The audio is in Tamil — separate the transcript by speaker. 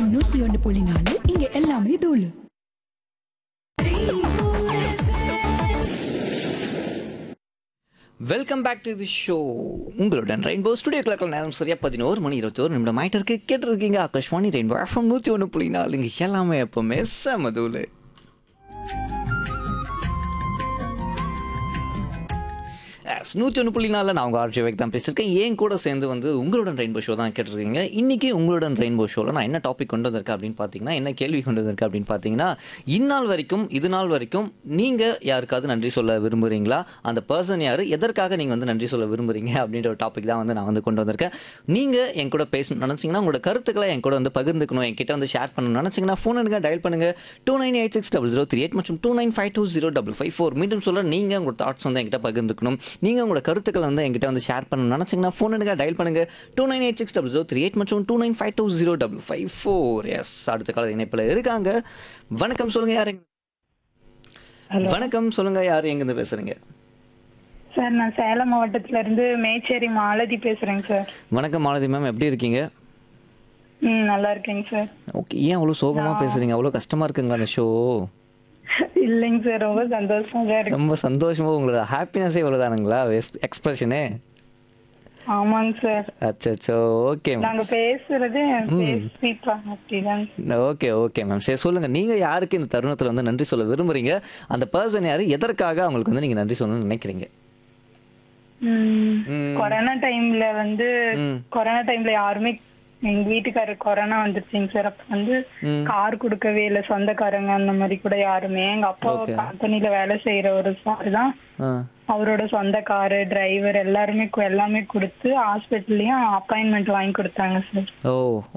Speaker 1: எஃப்எம் நூத்தி ஒன்று புள்ளி நாலு இங்க எல்லாமே தூளு
Speaker 2: welcome back to the show உங்களுடன் ரெயின்போ ஸ்டுடியோ கிளக்கில் நேரம் சரியா பதினோரு மணி இருபத்தோரு நிமிடம் ஆயிட்டு இருக்கு கேட்டிருக்கீங்க ஆகாஷ்வாணி ரெயின்போ எஃப்எம் நூற்றி ஒன்று புள்ளி நாலுங்க எல்லாமே எப்பவுமே செமதூலு எஸ் நூற்றி ஒன்று புள்ளி நாலில் நான் உங்கள் ஆர்ஜி வேக் தான் பேசியிருக்கேன் ஏன் கூட சேர்ந்து வந்து உங்களுடன் ரெயின்போ ஷோ தான் கேட்டிருக்கீங்க இன்றைக்கி உங்களுடன் ரெயின்போ ஷோவில் நான் என்ன டாபிக் கொண்டு வந்திருக்கேன் அப்படின்னு பார்த்தீங்கன்னா என்ன கேள்வி கொண்டு வந்திருக்கேன் அப்படின்னு பார்த்தீங்கன்னா இந்நாள் வரைக்கும் இது நாள் வரைக்கும் நீங்கள் யாருக்காவது நன்றி சொல்ல விரும்புகிறீங்களா அந்த பர்சன் யார் எதற்காக நீங்கள் வந்து நன்றி சொல்ல விரும்புகிறீங்க அப்படின்ற ஒரு டாபிக் தான் வந்து நான் வந்து கொண்டு வந்திருக்கேன் நீங்கள் என் கூட பேசணும்னு நினச்சிங்கன்னா உங்களோட கருத்துக்களை என் கூட வந்து பகிர்ந்துக்கணும் என்கிட்ட வந்து ஷேர் பண்ணணும்னு நினச்சிங்கன்னா ஃபோன் எடுங்க டயல் பண்ணுங்கள் two nine eight six double zero three eight மற்றும் two nine five two zero double five four மீண்டும் சொல்ல நீங்கள் உங்களோட தாட்ஸ் வந்து என்கிட்ட பகிர்ந்துக்கணும் நீங்கள் உங்களோட கருத்துக்களை வந்து என்கிட்ட வந்து ஷேர் பண்ணணும்னு நினச்சிங்கன்னா ஃபோன் எடுங்க டயல் பண்ணுங்கள் two nine eight six double zero three eight மற்றும் two nine five two zero double five four எஸ் அடுத்த கால இணைப்பில் இருக்காங்க வணக்கம் சொல்லுங்கள் யார் எங்க-
Speaker 3: ஹலோ
Speaker 2: வணக்கம் சொல்லுங்கள் யார் எங்கேருந்து பேசுகிறீங்க
Speaker 3: சார் நான் சேலம் மாவட்டத்துல இருந்து மேச்சேரி மாலதி பேசுறேங்க சார்
Speaker 2: வணக்கம் மாலதி மேம் எப்படி இருக்கீங்க
Speaker 3: ம் நல்லா இருக்கேங்க சார்
Speaker 2: ஓகே ஏன் அவ்வளோ சோகமாக பேசுகிறீங்க அவ்வளோ கஷ்டமாக இருக்குங்களா அந்த ஷோ
Speaker 3: இல்லைங்க சார் ரொம்ப சந்தோஷமா தான் இருக்கு
Speaker 2: ரொம்ப சந்தோஷமா உங்களோட ஹாப்பினஸே இவ்வளோதானுங்களா எக்ஸ்பிரஷனே
Speaker 3: ஆமாங்க சார்
Speaker 2: அச்சோ ஓகே மேம்
Speaker 3: நாங்க பேசுறது பேசிப்பாங்க அப்படிதான்
Speaker 2: ஓகே ஓகே மேம் சரி சொல்லுங்க நீங்க யாருக்கு இந்த தருணத்துல வந்து நன்றி சொல்ல விரும்புறீங்க அந்த பர்சன் யாரு எதற்காக அவங்களுக்கு வந்து நீங்க நன்றி சொல்லணும்னு நினைக்கிறீங்க
Speaker 3: ம்.
Speaker 2: ம்.
Speaker 3: கொரோனா டைம்ல வந்து
Speaker 2: ம்.
Speaker 3: கொரோனா டைம்ல யாருமே எங்க வீட்டுக்காரர் கொரோனா வந்துருச்சுங்க சார் அப்ப வந்து
Speaker 2: ம்.
Speaker 3: கார் கொடுக்கவே இல்லை சொந்தக்காரங்க அந்த மாதிரி கூட யாருமே எங்க அப்பா
Speaker 2: Okay.
Speaker 3: கம்பெனில வேலை செய்யற ஒரு சார் தான்
Speaker 2: ஆ
Speaker 3: அவரோட சொந்த காரு டிரைவர் எல்லாருமே கு- எல்லாமே கொடுத்து ஹாஸ்பிட்டல்லயும் அப்பாயின்மெண்ட் வாங்கி கொடுத்தாங்க சார்
Speaker 2: ஓ